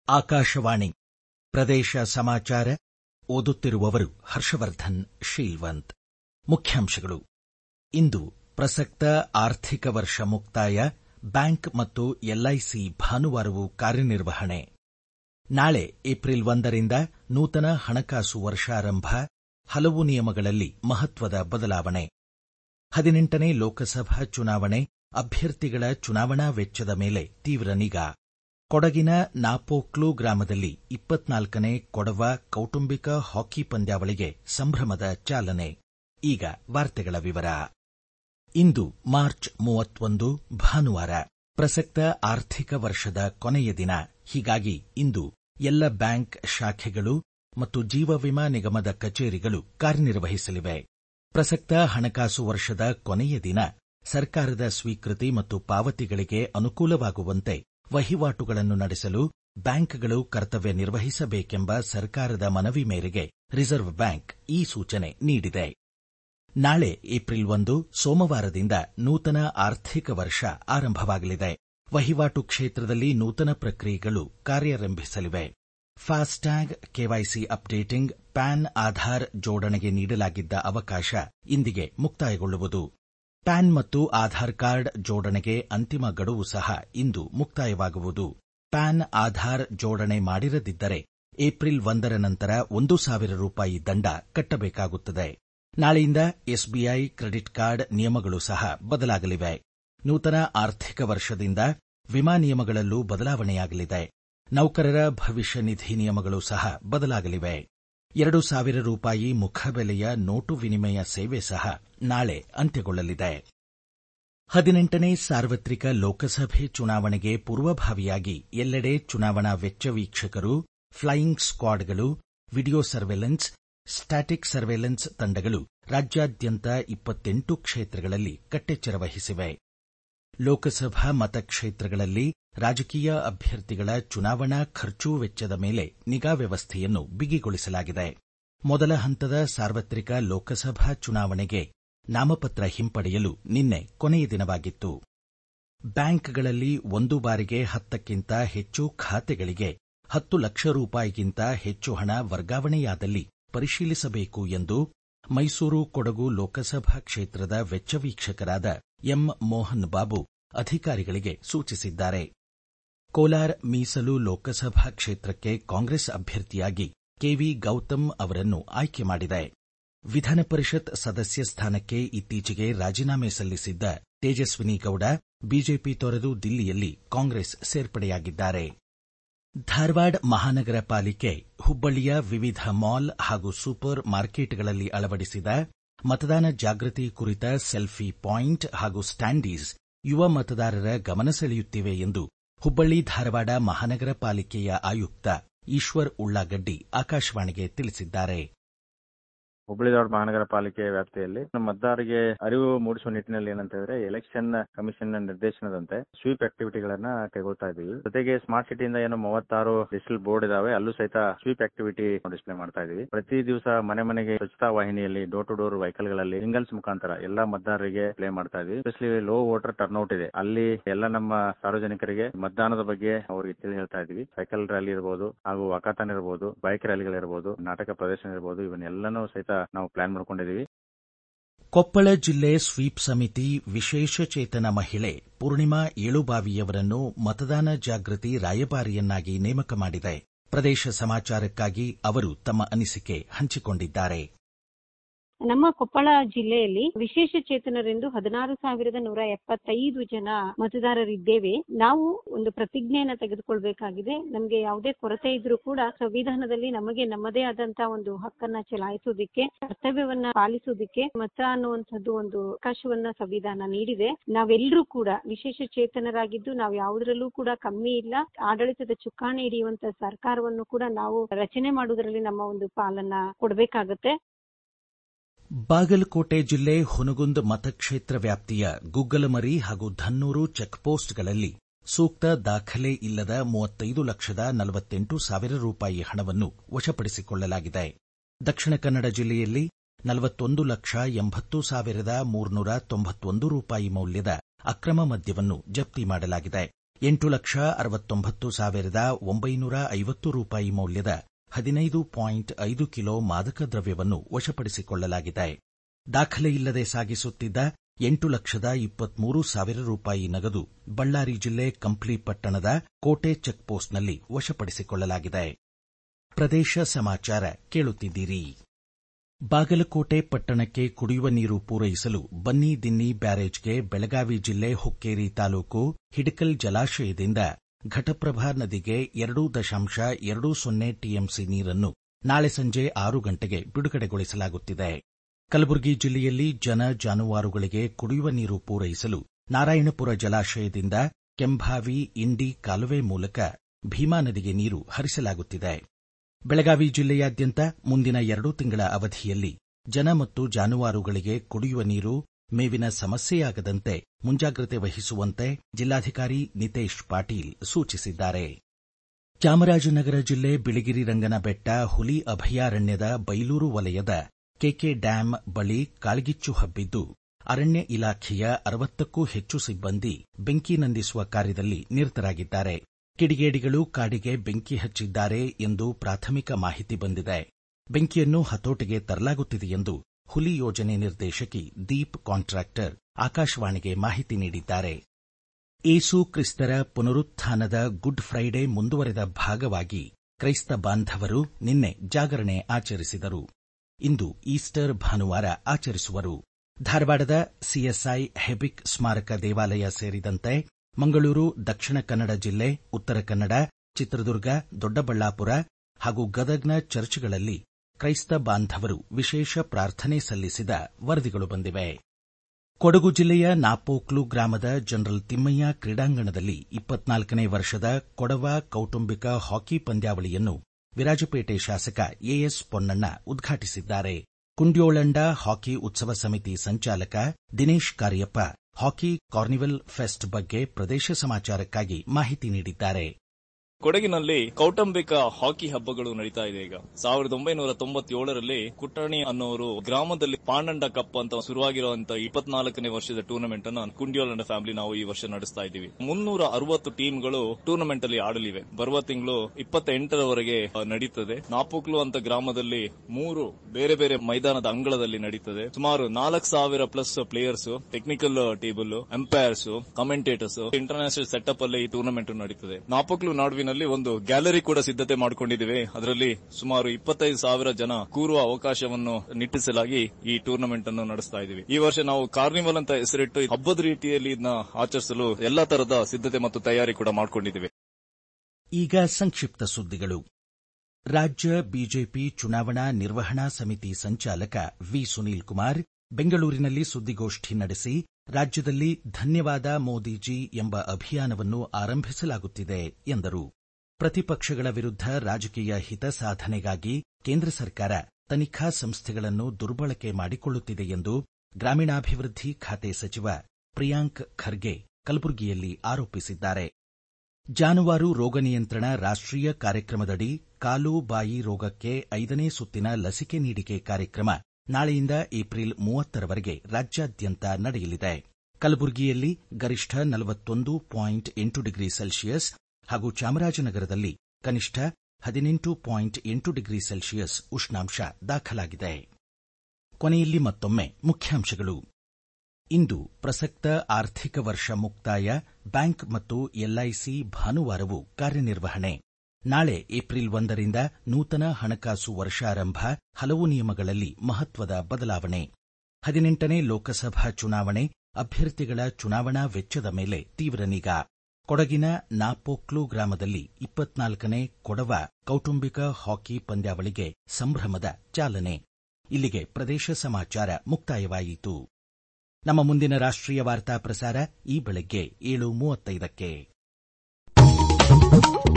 ಆಕಾಶವಾಣಿ ಪ್ರದೇಶ ಸಮಾಚಾರ ಓದುತ್ತಿರುವವರು ಹರ್ಷವರ್ಧನ್ ಶೀಲ್ವಂತ್ ಮುಖ್ಯಾಂಶಗಳು ಇಂದು ಪ್ರಸಕ್ತ ಆರ್ಥಿಕ ವರ್ಷ ಮುಕ್ತಾಯ ಬ್ಯಾಂಕ್ ಮತ್ತು ಎಲ್ಐಸಿ ಭಾನುವಾರವೂ ಕಾರ್ಯನಿರ್ವಹಣೆ ನಾಳೆ ಏಪ್ರಿಲ್ ಒಂದರಿಂದ ನೂತನ ಹಣಕಾಸು ವರ್ಷಾರಂಭ ಹಲವು ನಿಯಮಗಳಲ್ಲಿ ಮಹತ್ವದ ಬದಲಾವಣೆ ಹದಿನೆಂಟನೇ ಲೋಕಸಭಾ ಚುನಾವಣೆ ಅಭ್ಯರ್ಥಿಗಳ ಚುನಾವಣಾ ವೆಚ್ಚದ ಮೇಲೆ ತೀವ್ರ ನಿಗಾ ಕೊಡಗಿನ ನಾಪೋಕ್ಲು ಗ್ರಾಮದಲ್ಲಿ ಇಪ್ಪತ್ನಾಲ್ಕನೇ ಕೊಡವ ಕೌಟುಂಬಿಕ ಹಾಕಿ ಪಂದ್ಯಾವಳಿಗೆ ಸಂಭ್ರಮದ ಚಾಲನೆ ಈಗ ವಾರ್ತೆಗಳ ವಿವರ ಇಂದು ಮಾರ್ಚ್ ಮೂವತ್ತೊಂದು ಭಾನುವಾರ ಪ್ರಸಕ್ತ ಆರ್ಥಿಕ ವರ್ಷದ ಕೊನೆಯ ದಿನ ಹೀಗಾಗಿ ಇಂದು ಎಲ್ಲ ಬ್ಯಾಂಕ್ ಶಾಖೆಗಳು ಮತ್ತು ಜೀವ ವಿಮಾ ನಿಗಮದ ಕಚೇರಿಗಳು ಕಾರ್ಯನಿರ್ವಹಿಸಲಿವೆ ಪ್ರಸಕ್ತ ಹಣಕಾಸು ವರ್ಷದ ಕೊನೆಯ ದಿನ ಸರ್ಕಾರದ ಸ್ವೀಕೃತಿ ಮತ್ತು ಪಾವತಿಗಳಿಗೆ ಅನುಕೂಲವಾಗುವಂತೆ ವಹಿವಾಟುಗಳನ್ನು ನಡೆಸಲು ಬ್ಯಾಂಕ್ಗಳು ಕರ್ತವ್ಯ ನಿರ್ವಹಿಸಬೇಕೆಂಬ ಸರ್ಕಾರದ ಮನವಿ ಮೇರೆಗೆ ರಿಸರ್ವ್ ಬ್ಯಾಂಕ್ ಈ ಸೂಚನೆ ನೀಡಿದೆ ನಾಳೆ ಏಪ್ರಿಲ್ ಒಂದು ಸೋಮವಾರದಿಂದ ನೂತನ ಆರ್ಥಿಕ ವರ್ಷ ಆರಂಭವಾಗಲಿದೆ ವಹಿವಾಟು ಕ್ಷೇತ್ರದಲ್ಲಿ ನೂತನ ಪ್ರಕ್ರಿಯೆಗಳು ಕಾರ್ಯಾರಂಭಿಸಲಿವೆ FASTag KYC updating PAN Aadhaar ಜೋಡಣೆಗೆ ನೀಡಲಾಗಿದ್ದ ಅವಕಾಶ ಇಂದಿಗೆ ಮುಕ್ತಾಯಗೊಳ್ಳುವುದು ಪ್ಯಾನ್ ಮತ್ತು ಆಧಾರ್ ಕಾರ್ಡ್ ಜೋಡಣೆಗೆ ಅಂತಿಮ ಗಡುವು ಸಹ ಇಂದು ಮುಕ್ತಾಯವಾಗುವುದು ಪ್ಯಾನ್ ಆಧಾರ್ ಜೋಡಣೆ ಮಾಡಿರದಿದ್ದರೆ ಏಪ್ರಿಲ್ ಒಂದರ ನಂತರ ಒಂದು ಸಾವಿರ ರೂಪಾಯಿ ದಂಡ ಕಟ್ಟಬೇಕಾಗುತ್ತದೆ ನಾಳೆಯಿಂದ ಎಸ್ಬಿಐ ಕ್ರೆಡಿಟ್ ಕಾರ್ಡ್ ನಿಯಮಗಳು ಸಹ ಬದಲಾಗಲಿವೆ ನೂತನ ಆರ್ಥಿಕ ವರ್ಷದಿಂದ ವಿಮಾ ನಿಯಮಗಳಲ್ಲೂ ಬದಲಾವಣೆಯಾಗಲಿದೆ ನೌಕರರ ಭವಿಷ್ಯ ನಿಧಿ ನಿಯಮಗಳು ಸಹ ಬದಲಾಗಲಿವೆ ಎರಡು ಸಾವಿರ ರೂಪಾಯಿ ಮುಖಬೆಲೆಯ ನೋಟು ವಿನಿಮಯ ಸೇವೆ ಸಹ ನಾಳೆ ಅಂತ್ಯಗೊಳ್ಳಲಿದೆ ಹದಿನೆಂಟನೇ ಸಾರ್ವತ್ರಿಕ ಲೋಕಸಭೆ ಚುನಾವಣೆಗೆ ಪೂರ್ವಭಾವಿಯಾಗಿ ಎಲ್ಲೆಡೆ ಚುನಾವಣಾ ವೆಚ್ಚ ವೀಕ್ಷಕರು ಫ್ಲೈಯಿಂಗ್ ಸ್ಕ್ವಾಡ್ಗಳು ವಿಡಿಯೋ ಸರ್ವೆಲೆನ್ಸ್ ಸ್ಟ್ಯಾಟಿಕ್ ಸರ್ವೆಲೆನ್ಸ್ ತಂಡಗಳು ರಾಜ್ಯಾದ್ಯಂತ ಇಪ್ಪತ್ತೆಂಟು ಕ್ಷೇತ್ರಗಳಲ್ಲಿ ಕಟ್ಟೆಚ್ಚರ ವಹಿಸಿವೆ ಲೋಕಸಭಾ ಮತಕ್ಷೇತ್ರಗಳಲ್ಲಿ ರಾಜಕೀಯ ಅಭ್ಯರ್ಥಿಗಳ ಚುನಾವಣಾ ಖರ್ಚು ವೆಚ್ಚದ ಮೇಲೆ ನಿಗಾ ವ್ಯವಸ್ಥೆಯನ್ನು ಬಿಗಿಗೊಳಿಸಲಾಗಿದೆ ಮೊದಲ ಹಂತದ ಸಾರ್ವತ್ರಿಕ ಲೋಕಸಭಾ ಚುನಾವಣೆಗೆ ನಾಮಪತ್ರ ಹಿಂಪಡೆಯಲು ನಿನ್ನೆ ಕೊನೆಯ ದಿನವಾಗಿತ್ತು ಬ್ಯಾಂಕ್ಗಳಲ್ಲಿ ಒಂದು ಬಾರಿಗೆ ಹತ್ತಕ್ಕಿಂತ ಹೆಚ್ಚು ಖಾತೆಗಳಿಗೆ ಹತ್ತು ಲಕ್ಷ ರೂಪಾಯಿಗಿಂತ ಹೆಚ್ಚು ಹಣ ವರ್ಗಾವಣೆಯಾದಲ್ಲಿ ಪರಿಶೀಲಿಸಬೇಕು ಎಂದು ಮೈಸೂರು ಕೊಡಗು ಲೋಕಸಭಾ ಕ್ಷೇತ್ರದ ವೆಚ್ಚ ವೀಕ್ಷಕರಾದ ಎಂ ಮೋಹನ್ ಬಾಬು ಅಧಿಕಾರಿಗಳಿಗೆ ಸೂಚಿಸಿದ್ದಾರೆ ಕೋಲಾರ ಮೀಸಲು ಲೋಕಸಭಾ ಕ್ಷೇತ್ರಕ್ಕೆ ಕಾಂಗ್ರೆಸ್ ಅಭ್ಯರ್ಥಿಯಾಗಿ ಕೆವಿ ಗೌತಮ್ ಅವರನ್ನು ಆಯ್ಕೆ ಮಾಡಿದೆ ವಿಧಾನ ಪರಿಷತ್ ಸದಸ್ಯ ಸ್ಥಾನಕ್ಕೆ ಇತ್ತೀಚೆಗೆ ರಾಜೀನಾಮೆ ಸಲ್ಲಿಸಿದ್ದ ತೇಜಸ್ವಿನಿ ಗೌಡ ಬಿಜೆಪಿ ತೊರೆದು ದಿಲ್ಲಿಯಲ್ಲಿ ಕಾಂಗ್ರೆಸ್ ಸೇರ್ಪಡೆಯಾಗಿದ್ದಾರೆ ಧಾರವಾಡ ಮಹಾನಗರ ಪಾಲಿಕೆ ಹುಬ್ಬಳ್ಳಿಯ ವಿವಿಧ ಮಾಲ್ ಹಾಗೂ ಸೂಪರ್ ಮಾರ್ಕೆಟ್ಗಳಲ್ಲಿ ಅಳವಡಿಸಿದ ಮತದಾನ ಜಾಗೃತಿ ಕುರಿತ ಸೆಲ್ಫಿ ಪಾಯಿಂಟ್ ಹಾಗೂ ಸ್ಟ್ಯಾಂಡೀಸ್ ಯುವ ಮತದಾರರ ಗಮನ ಸೆಳೆಯುತ್ತಿವೆ ಎಂದು ಹುಬ್ಬಳ್ಳಿ ಧಾರವಾಡ ಮಹಾನಗರ ಪಾಲಿಕೆಯ ಆಯುಕ್ತ ಈಶ್ವರ್ ಉಳ್ಳಾಗಡ್ಡಿ ಆಕಾಶವಾಣಿಗೆ ತಿಳಿಸಿದ್ದಾರೆ ಹುಬ್ಬಳ್ಳಿ ಧಾರವಾಡ ಮಹಾನಗರ ಪಾಲಿಕೆ ವ್ಯಾಪ್ತಿಯಲ್ಲಿ ನಮ್ಮ ಮತದಾರರಿಗೆ ಅರಿವು ಮೂಡಿಸುವ ನಿಟ್ಟಿನಲ್ಲಿ ಏನಂತ ಹೇಳಿದ್ರೆ ಎಲೆಕ್ಷನ್ ಕಮಿಷನ್ ನಿರ್ದೇಶನದಂತೆ ಸ್ವೀಪ್ ಆಕ್ಟಿವಿಟಿಗಳನ್ನ ಕೈಗೊಳ್ತಾ ಇದೀವಿ ಜೊತೆಗೆ ಸ್ಮಾರ್ಟ್ ಸಿಟಿಯಿಂದ ಏನು ಮೂವತ್ತಾರು ಡಿಜಿಟಲ್ ಬೋರ್ಡ್ ಇದಾವೆ ಅಲ್ಲೂ ಸಹಿತ ಸ್ವೀಪ್ ಆಕ್ಟಿವಿಟಿ ಡಿಸ್ಪ್ಲೇ ಮಾಡ್ತಾ ಇದೀವಿ ಪ್ರತಿ ದಿವಸ ಮನೆ ಮನೆಗೆ ಸ್ವಚ್ಛತಾ ವಾಹಿನಿಯಲ್ಲಿ ಡೋರ್ ಟು ಡೋರ್ ವೆಹಿಕಲ್ ಗಳಲ್ಲಿ ಸಿಂಗಲ್ಸ್ ಮುಖಾಂತರ ಎಲ್ಲಾ ಮತದಾರರಿಗೆ ಪ್ಲೇ ಮಾಡ್ತಾ ಇದೀವಿ ಎಸ್ಪೆಷಲಿ ಲೋ ವೋಟರ್ ಟರ್ನ್ಔಟ್ ಇದೆ ಅಲ್ಲಿ ಎಲ್ಲ ನಮ್ಮ ಸಾರ್ವಜನಿಕರಿಗೆ ಮತದಾನದ ಬಗ್ಗೆ ಅವರಿಗೆ ತಿಳಿ ಹೇಳ್ತಾ ಇದೀವಿ ಸೈಕಲ್ ರ್ಯಾಲಿ ಇರಬಹುದು ಹಾಗೂ ವಾಕಾಥಾನ್ ಇರಬಹುದು ಬೈಕ್ ರ್ಯಾಲಿಗಳಿರಬಹುದು ನಾಟಕ ಪ್ರದರ್ಶನ ಇರಬಹುದು ಇವನ್ನೆಲ್ಲನೂ ಸಹಿತ ನಾವು ಪ್ಲಾನ್ ಮಾಡ್ಕೊಂಡಿದೀವಿ ಕೊಪ್ಪಳ ಜಿಲ್ಲೆ ಸ್ವೀಪ್ ಸಮಿತಿ ವಿಶೇಷ ಚೇತನ ಮಹಿಳೆ ಪೂರ್ಣಿಮಾ ಏಳುಬಾವಿಯವರನ್ನು ಮತದಾನ ಜಾಗೃತಿ ರಾಯಭಾರಿಯನ್ನಾಗಿ ನೇಮಕ ಮಾಡಿದೆ ಪ್ರದೇಶ ಸಮಾಚಾರಕ್ಕಾಗಿ ಅವರು ತಮ್ಮ ಅನಿಸಿಕೆ ಹಂಚಿಕೊಂಡಿದ್ದಾರೆ ನಮ್ಮ ಕೊಪ್ಪಳ ಜಿಲ್ಲೆಯಲ್ಲಿ ವಿಶೇಷ ಚೇತನರೆಂದು ಹದಿನಾರು ಸಾವಿರದ ನೂರ ಎಪ್ಪತ್ತೈದು ಜನ ಮತದಾರರಿದ್ದೇವೆ ನಾವು ಒಂದು ಪ್ರತಿಜ್ಞೆಯನ್ನ ತೆಗೆದುಕೊಳ್ಬೇಕಾಗಿದೆ ನಮಗೆ ಯಾವುದೇ ಕೊರತೆ ಇದ್ರೂ ಕೂಡ ಸಂವಿಧಾನದಲ್ಲಿ ನಮಗೆ ನಮ್ಮದೇ ಆದಂತಹ ಒಂದು ಹಕ್ಕನ್ನ ಚಲಾಯಿಸೋದಿಕ್ಕೆ ಕರ್ತವ್ಯವನ್ನ ಪಾಲಿಸೋದಿಕ್ಕೆ ಮತ ಅನ್ನುವಂಥದ್ದು ಒಂದು ಅವಕಾಶವನ್ನ ಸಂವಿಧಾನ ನೀಡಿದೆ ನಾವೆಲ್ಲರೂ ಕೂಡ ವಿಶೇಷ ಚೇತನರಾಗಿದ್ದು ನಾವು ಯಾವುದರಲ್ಲೂ ಕೂಡ ಕಮ್ಮಿ ಇಲ್ಲ ಆಡಳಿತದ ಚುಕ್ಕಾಣಿ ಹಿಡಿಯುವಂತ ಸರ್ಕಾರವನ್ನು ಕೂಡ ನಾವು ರಚನೆ ಮಾಡುವುದರಲ್ಲಿ ನಮ್ಮ ಒಂದು ಪಾಲನ್ನ ಕೊಡಬೇಕಾಗತ್ತೆ ಬಾಗಲಕೋಟೆ ಜಿಲ್ಲೆ ಹುನಗುಂದ್ ಮತಕ್ಷೇತ್ರ ವ್ಯಾಪ್ತಿಯ ಗುಗ್ಗಲಮರಿ ಹಾಗೂ ಧನ್ನೂರು ಚೆಕ್ಪೋಸ್ಟ್ಗಳಲ್ಲಿ ಸೂಕ್ತ ದಾಖಲೆ ಇಲ್ಲದ ಮೂವತ್ತೈದು ಲಕ್ಷದ ನಲವತ್ತೆಂಟು ಸಾವಿರ ರೂಪಾಯಿ ಹಣವನ್ನು ವಶಪಡಿಸಿಕೊಳ್ಳಲಾಗಿದೆ ದಕ್ಷಿಣ ಕನ್ನಡ ಜಿಲ್ಲೆಯಲ್ಲಿ ನಲವತ್ತೊಂದು ಲಕ್ಷ ಎಂಬತ್ತು ಸಾವಿರದ ಮೂರ್ನೂರ ತೊಂಬತ್ತೊಂದು ರೂಪಾಯಿ ಮೌಲ್ಯದ ಅಕ್ರಮ ಮದ್ಯವನ್ನು ಜಪ್ತಿ ಮಾಡಲಾಗಿದೆ ಎಂಟು ಲಕ್ಷ ಅರವತ್ತೊಂಬತ್ತು ಸಾವಿರದ ಒಂಬೈನೂರ ಐವತ್ತು ರೂಪಾಯಿ ಮೌಲ್ಯದ ಹದಿನೈದು ಪಾಯಿಂಟ್ ಐದು ಕಿಲೋ ಮಾದಕ ದ್ರವ್ಯವನ್ನು ವಶಪಡಿಸಿಕೊಳ್ಳಲಾಗಿದೆ ದಾಖಲೆ ಇಲ್ಲದೆ ಸಾಗಿಸುತ್ತಿದ್ದ ಎಂಟು ಲಕ್ಷದ ಇಪ್ಪತ್ಮೂರು ಸಾವಿರ ರೂಪಾಯಿ ನಗದು ಬಳ್ಳಾರಿ ಜಿಲ್ಲೆ ಕಂಪ್ಲಿ ಪಟ್ಟಣದ ಕೋಟೆ ಚೆಕ್ಪೋಸ್ಟ್ನಲ್ಲಿ ವಶಪಡಿಸಿಕೊಳ್ಳಲಾಗಿದೆ ಪ್ರದೇಶ ಸಮಾಚಾರ ಕೇಳುತ್ತಿದ್ದೀರಿ ಬಾಗಲಕೋಟೆ ಪಟ್ಟಣಕ್ಕೆ ಕುಡಿಯುವ ನೀರು ಪೂರೈಸಲು ಬನ್ನಿ ದಿನ್ನಿ ಬ್ಯಾರೇಜ್ಗೆ ಬೆಳಗಾವಿ ಜಿಲ್ಲೆ ಹುಕ್ಕೇರಿ ತಾಲೂಕು ಹಿಡಕಲ್ ಜಲಾಶಯದಿಂದ ಘಟಪ್ರಭಾ ನದಿಗೆ ಎರಡು ದಶಾಂಶ ಎರಡು ಸೊನ್ನೆ ಟಿಎಂಸಿ ನೀರನ್ನು ನಾಳೆ ಸಂಜೆ ಆರು ಗಂಟೆಗೆ ಬಿಡುಗಡೆಗೊಳಿಸಲಾಗುತ್ತಿದೆ ಕಲಬುರಗಿ ಜಿಲ್ಲೆಯಲ್ಲಿ ಜನ ಜಾನುವಾರುಗಳಿಗೆ ಕುಡಿಯುವ ನೀರು ಪೂರೈಸಲು ನಾರಾಯಣಪುರ ಜಲಾಶಯದಿಂದ ಕೆಂಭಾವಿ ಇಂಡಿ ಕಾಲುವೆ ಮೂಲಕ ಭೀಮಾ ನದಿಗೆ ನೀರು ಹರಿಸಲಾಗುತ್ತಿದೆ ಬೆಳಗಾವಿ ಜಿಲ್ಲೆಯಾದ್ಯಂತ ಮುಂದಿನ ಎರಡು ತಿಂಗಳ ಅವಧಿಯಲ್ಲಿ ಜನ ಮತ್ತು ಜಾನುವಾರುಗಳಿಗೆ ಕುಡಿಯುವ ನೀರು ಮೇವಿನ ಸಮಸ್ಯೆಯಾಗದಂತೆ ಮುಂಜಾಗ್ರತೆ ವಹಿಸುವಂತೆ ಜಿಲ್ಲಾಧಿಕಾರಿ ನಿತೇಶ್ ಪಾಟೀಲ್ ಸೂಚಿಸಿದ್ದಾರೆ ಚಾಮರಾಜನಗರ ಜಿಲ್ಲೆ ಬಿಳಿಗಿರಿ ರಂಗನ ಬೆಟ್ಟ ಹುಲಿ ಅಭಯಾರಣ್ಯದ ಬೈಲೂರು ವಲಯದ ಕೆಕೆ ಡ್ಯಾಂ ಬಳಿ ಕಾಳ್ಗಿಚ್ಚು ಹಬ್ಬಿದ್ದು ಅರಣ್ಯ ಇಲಾಖೆಯ ಅರವತ್ತಕ್ಕೂ ಹೆಚ್ಚು ಸಿಬ್ಬಂದಿ ಬೆಂಕಿ ನಂದಿಸುವ ಕಾರ್ಯದಲ್ಲಿ ನಿರತರಾಗಿದ್ದಾರೆ ಕಿಡಿಗೇಡಿಗಳು ಕಾಡಿಗೆ ಬೆಂಕಿ ಹಚ್ಚಿದ್ದಾರೆ ಎಂದು ಪ್ರಾಥಮಿಕ ಮಾಹಿತಿ ಬಂದಿದೆ ಬೆಂಕಿಯನ್ನು ಹತೋಟಿಗೆ ತರಲಾಗುತ್ತಿದೆ ಎಂದು ಹುಲಿ ಯೋಜನೆ ನಿರ್ದೇಶಕಿ ದೀಪ್ ಕಾಂಟ್ರಾಕ್ಟರ್ ಆಕಾಶವಾಣಿಗೆ ಮಾಹಿತಿ ನೀಡಿದ್ದಾರೆ ಏಸು ಕ್ರಿಸ್ತರ ಪುನರುತ್ಥಾನದ ಗುಡ್ ಫ್ರೈಡೆ ಮುಂದುವರೆದ ಭಾಗವಾಗಿ ಕ್ರೈಸ್ತ ಬಾಂಧವರು ನಿನ್ನೆ ಜಾಗರಣೆ ಆಚರಿಸಿದರು ಇಂದು ಈಸ್ಟರ್ ಭಾನುವಾರ ಆಚರಿಸುವರು ಧಾರವಾಡದ ಸಿಎಸ್ಐ ಹೆಬಿಕ್ ಸ್ಮಾರಕ ದೇವಾಲಯ ಸೇರಿದಂತೆ ಮಂಗಳೂರು ದಕ್ಷಿಣ ಕನ್ನಡ ಜಿಲ್ಲೆ ಉತ್ತರ ಕನ್ನಡ ಚಿತ್ರದುರ್ಗ ದೊಡ್ಡಬಳ್ಳಾಪುರ ಹಾಗೂ ಗದಗ್ನ ಚರ್ಚ್ಗಳಲ್ಲಿ ಕ್ರೈಸ್ತ ಬಾಂಧವರು ವಿಶೇಷ ಪ್ರಾರ್ಥನೆ ಸಲ್ಲಿಸಿದ ವರದಿಗಳು ಬಂದಿವೆ ಕೊಡಗು ಜಿಲ್ಲೆಯ ನಾಪೋಕ್ಲು ಗ್ರಾಮದ ಜನರಲ್ ತಿಮ್ಮಯ್ಯ ಕ್ರೀಡಾಂಗಣದಲ್ಲಿ ಇಪ್ಪತ್ನಾಲ್ಕನೇ ವರ್ಷದ ಕೊಡವ ಕೌಟುಂಬಿಕ ಹಾಕಿ ಪಂದ್ಯಾವಳಿಯನ್ನು ವಿರಾಜಪೇಟೆ ಶಾಸಕ ಎಎಸ್ ಪೊನ್ನಣ್ಣ ಉದ್ಘಾಟಿಸಿದ್ದಾರೆ ಕುಂಡ್ಯೋಳಂಡ ಹಾಕಿ ಉತ್ಸವ ಸಮಿತಿ ಸಂಚಾಲಕ Dinesh Kariappa hockey carnival fest ಬಗ್ಗೆ ಪ್ರದೇಶ ಸಮಾಚಾರಕ್ಕಾಗಿ ಮಾಹಿತಿ ನೀಡಿದ್ದಾರೆ ಕೊಡಗಿನಲ್ಲಿ ಕೌಟುಂಬಿಕ ಹಾಕಿ ಹಬ್ಬಗಳು ನಡೀತಾ ಇದೆ ಈಗ ಸಾವಿರದ ಒಂಬೈನೂರ ತೊಂಬತ್ತೇಳರಲ್ಲಿ ಕುಟ್ಟಣಿ ಅನ್ನೋರು ಗ್ರಾಮದಲ್ಲಿ ಪಾಂಡಂಡ ಕಪ್ ಅಂತ ಶುರುವಾಗಿರುವಂತಹ ಇಪ್ಪತ್ನಾಲ್ಕನೇ ವರ್ಷದ ಟೂರ್ನಮೆಂಟ್ ಅನ್ನು ಕುಂಡಿಯೋಲಂಡ ಫ್ಯಾಮಿಲಿ ನಾವು ಈ ವರ್ಷ ನಡೆಸ್ತಾ ಇದ್ದೀವಿ ಮುನ್ನೂರ ಅರವತ್ತು ಟೀಮ್ಗಳು ಟೂರ್ನಮೆಂಟ್ ಅಲ್ಲಿ ಆಡಲಿವೆ ಬರುವ ತಿಂಗಳು ಇಪ್ಪತ್ತೆಂಟರವರೆಗೆ ನಡೀತದೆ ನಾಪುಕ್ಲು ಅಂತ ಗ್ರಾಮದಲ್ಲಿ ಮೂರು ಬೇರೆ ಬೇರೆ ಮೈದಾನದ ಅಂಗಳದಲ್ಲಿ ನಡೀತದೆ ಸುಮಾರು ನಾಲ್ಕು ಸಾವಿರ plus players technical table umpires commentators international setup ಅಲ್ಲಿ ಈ ಟೂರ್ನಮೆಂಟ್ ನಡೀತದೆ ನಾಪುಕ್ಲು ನಾಡುವಿನ ಒಂದು ಗ್ಯಾಲರಿ ಕೂಡ ಸಿದ್ಧತೆ ಮಾಡಿಕೊಂಡಿದ್ದೇವೆ ಅದರಲ್ಲಿ ಸುಮಾರು ಇಪ್ಪತ್ತೈದು ಸಾವಿರ ಜನ ಕೂರುವ ಅವಕಾಶವನ್ನು ನಿಟ್ಟಿಸಲಾಗಿ ಈ ಟೂರ್ನಮೆಂಟ್ ಅನ್ನು ನಡೆಸ್ತಾ ಇದ್ದೀವಿ ಈ ವರ್ಷ ನಾವು ಕಾರ್ನಿವಲ್ ಅಂತ ಹೆಸರಿಟ್ಟು ಹಬ್ಬದ ರೀತಿಯಲ್ಲಿ ಇದನ್ನ ಆಚರಿಸಲು ಎಲ್ಲಾ ತರದ ಸಿದ್ಧತೆ ಮತ್ತು ತಯಾರಿ ಕೂಡ ಮಾಡಿಕೊಂಡಿದ್ದೇವೆ ಈಗ ಸಂಕ್ಷಿಪ್ತ ಸುದ್ದಿಗಳು ರಾಜ್ಯ ಬಿಜೆಪಿ ಚುನಾವಣಾ ನಿರ್ವಹಣಾ ಸಮಿತಿ ಸಂಚಾಲಕ ವಿ ಸುನೀಲ್ ಕುಮಾರ್ ಬೆಂಗಳೂರಿನಲ್ಲಿ ಸುದ್ದಿಗೋಷ್ಠಿ ನಡೆಸಿ ರಾಜ್ಯದಲ್ಲಿ ಧನ್ಯವಾದ ಮೋದಿಜಿ ಎಂಬ ಅಭಿಯಾನವನ್ನು ಆರಂಭಿಸಲಾಗುತ್ತಿದೆ ಎಂದರು ಪ್ರತಿಪಕ್ಷಗಳ ವಿರುದ್ಧ ರಾಜಕೀಯ ಹಿತ ಸಾಧನೆಗಾಗಿ ಕೇಂದ್ರ ಸರ್ಕಾರ ತನಿಖಾ ಸಂಸ್ಥೆಗಳನ್ನು ದುರ್ಬಳಕೆ ಮಾಡಿಕೊಳ್ಳುತ್ತಿದೆ ಎಂದು ಗ್ರಾಮೀಣಾಭಿವೃದ್ಧಿ ಖಾತೆ ಸಚಿವ ಪ್ರಿಯಾಂಕ್ ಖರ್ಗೆ ಕಲಬುರಗಿಯಲ್ಲಿ ಆರೋಪಿಸಿದ್ದಾರೆ ಜಾನುವಾರು ರೋಗ ನಿಯಂತ್ರಣ ರಾಷ್ಟೀಯ ಕಾರ್ಯಕ್ರಮದಡಿ ಕಾಲು ಬಾಯಿ ರೋಗಕ್ಕೆ ಐದನೇ ಸುತ್ತಿನ ಲಸಿಕೆ ನೀಡಿಕೆ ಕಾರ್ಯಕ್ರಮ ನಾಳೆಯಿಂದ ಏಪ್ರಿಲ್ ಮೂವತ್ತರವರೆಗೆ ರಾಜ್ಯಾದ್ಯಂತ ನಡೆಯಲಿದೆ ಕಲಬುರಗಿಯಲ್ಲಿ ಗರಿಷ್ಠ ನಲವತ್ತೊಂದು ಪಾಯಿಂಟ್ ಎಂಟು ಡಿಗ್ರಿ ಸೆಲ್ಸಿಯಸ್ ಹಾಗೂ ಚಾಮರಾಜನಗರದಲ್ಲಿ ಕನಿಷ್ಠ ಹದಿನೆಂಟು ಪಾಯಿಂಟ್ ಎಂಟು ಡಿಗ್ರಿ ಸೆಲ್ಸಿಯಸ್ ಉಷ್ಣಾಂಶ ದಾಖಲಾಗಿದೆ ಕೊನೆಯಲ್ಲಿ ಮತ್ತೊಮ್ಮೆ ಮುಖ್ಯಾಂಶಗಳು ಇಂದು ಪ್ರಸಕ್ತ ಆರ್ಥಿಕ ವರ್ಷ ಮುಕ್ತಾಯ ಬ್ಯಾಂಕ್ ಮತ್ತು ಎಲ್ಐಸಿ ಭಾನುವಾರವೂ ಕಾರ್ಯನಿರ್ವಹಣೆ ನಾಳೆ ಏಪ್ರಿಲ್ ಒಂದರಿಂದ ನೂತನ ಹಣಕಾಸು ವರ್ಷಾರಂಭ ಹಲವು ನಿಯಮಗಳಲ್ಲಿ ಮಹತ್ವದ ಬದಲಾವಣೆ ಹದಿನೆಂಟನೇ ಲೋಕಸಭಾ ಚುನಾವಣೆ ಅಭ್ಯರ್ಥಿಗಳ ಚುನಾವಣಾ ವೆಚ್ಚದ ಮೇಲೆ ತೀವ್ರ ನಿಗಾ ಕೊಡಗಿನ ನಾಪೋಕ್ಲು ಗ್ರಾಮದಲ್ಲಿ ಇಪ್ಪತ್ನಾಲ್ಕನೇ ಕೊಡವ ಕೌಟುಂಬಿಕ ಹಾಕಿ ಪಂದ್ಯಾವಳಿಗೆ ಸಂಭ್ರಮದ ಚಾಲನೆ ಇಲ್ಲಿಗೆ ಪ್ರದೇಶ ಸಮಾಚಾರ ಮುಕ್ತಾಯವಾಯಿತು ನಮ್ಮ ಮುಂದಿನ ರಾಷ್ಟ್ರೀಯ ವಾರ್ತಾ ಪ್ರಸಾರ ಈ ಬೆಳಗ್ಗೆ ಏಳು ಮೂವತ್ತೈದಕ್ಕೆ